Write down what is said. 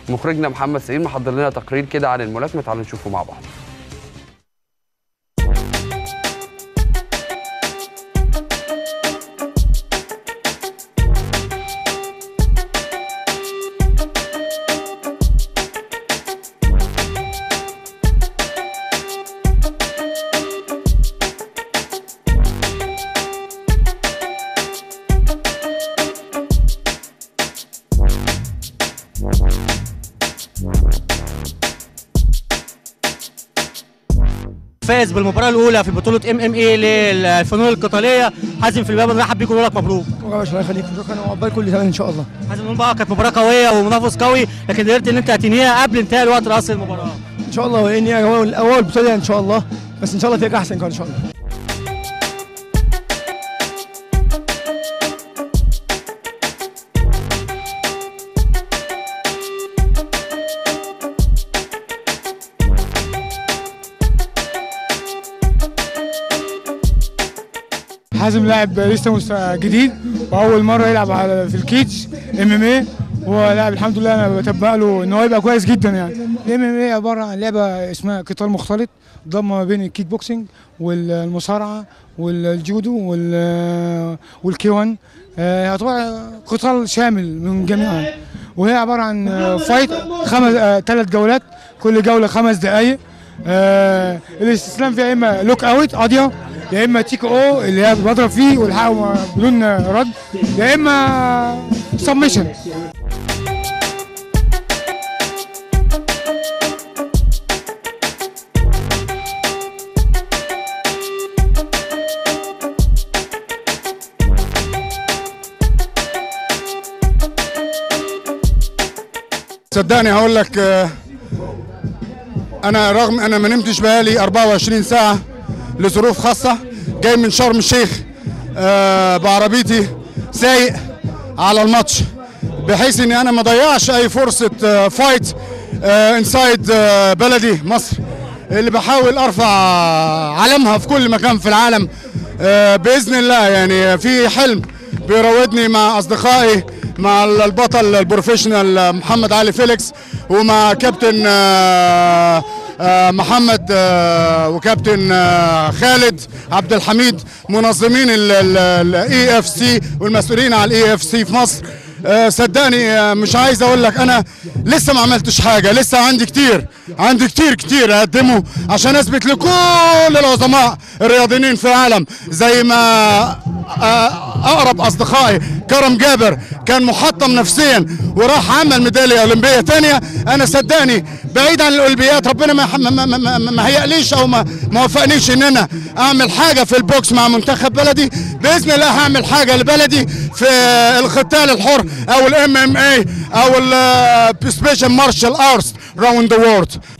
مخرجنا محمد سعيد محضر لنا تقرير كده عن الملاكمه تعالوا نشوفه مع بعض فاز بالمباراه الاولى في بطوله ام ام اي للفنون القتاليه حازم في الباب نرحب بيكم ونقول لك مبروك يا باشا الله يخليك شكرا وعقبال كل سنه ان شاء الله حازم نقول بقى كانت مباراه قويه ومنافس قوي لكن قدرت ان انت تنهيها قبل انتهاء الوقت الاصلي للمباراه ان شاء الله واني اول اول بطوله ان شاء الله بس ان شاء الله فيك احسن كمان ان شاء الله حازم لاعب لسه مست- جديد واول مره يلعب على في الكيتش ام ام اي هو لاعب الحمد لله انا بتبع له ان هو يبقى كويس جدا يعني الام ام اي عباره عن لعبه اسمها قتال مختلط ضم ما بين الكيك بوكسنج والمصارعه والجودو وال والكي 1 آه، يعتبر قتال شامل من جميعها وهي عباره عن آه، فايت خمس ثلاث جولات كل جوله خمس دقائق آه الاستسلام فيها يا اما لوك اوت قاضيه يا اما تيك او اللي هي بضرب فيه والحقه بدون رد يا اما سبمشن صدقني هقول لك آه، انا رغم انا ما نمتش بقالي 24 ساعه لظروف خاصه جاي من شرم الشيخ آه، بعربيتي سايق على الماتش بحيث اني انا ما اضيعش اي فرصه آه، فايت انسايد بلدي مصر اللي بحاول ارفع علمها في كل مكان في العالم آه، باذن الله يعني في حلم بيراودني مع اصدقائي مع البطل البروفيشنال محمد علي فيليكس ومع كابتن آه، آه، محمد آه، وكابتن آه، خالد عبد الحميد منظمين الاي اف سي والمسؤولين على الاي اف سي في مصر آه، صدقني آه، مش عايز اقول لك انا لسه ما عملتش حاجه لسه عندي كتير عندي كتير كتير اقدمه عشان اثبت لكل العظماء الرياضيين في العالم زي ما آه، اقرب اصدقائي كرم جابر كان محطم نفسيا وراح عمل ميداليه اولمبيه تانية انا صدقني بعيد عن الاولمبيات ربنا ما ما ما, ما, ما, ما هيقليش او ما ما وفقنيش ان انا اعمل حاجه في البوكس مع منتخب بلدي باذن الله هعمل حاجه لبلدي في القتال الحر او الام ام اي او السبيشال مارشال ارتس راوند ذا وورد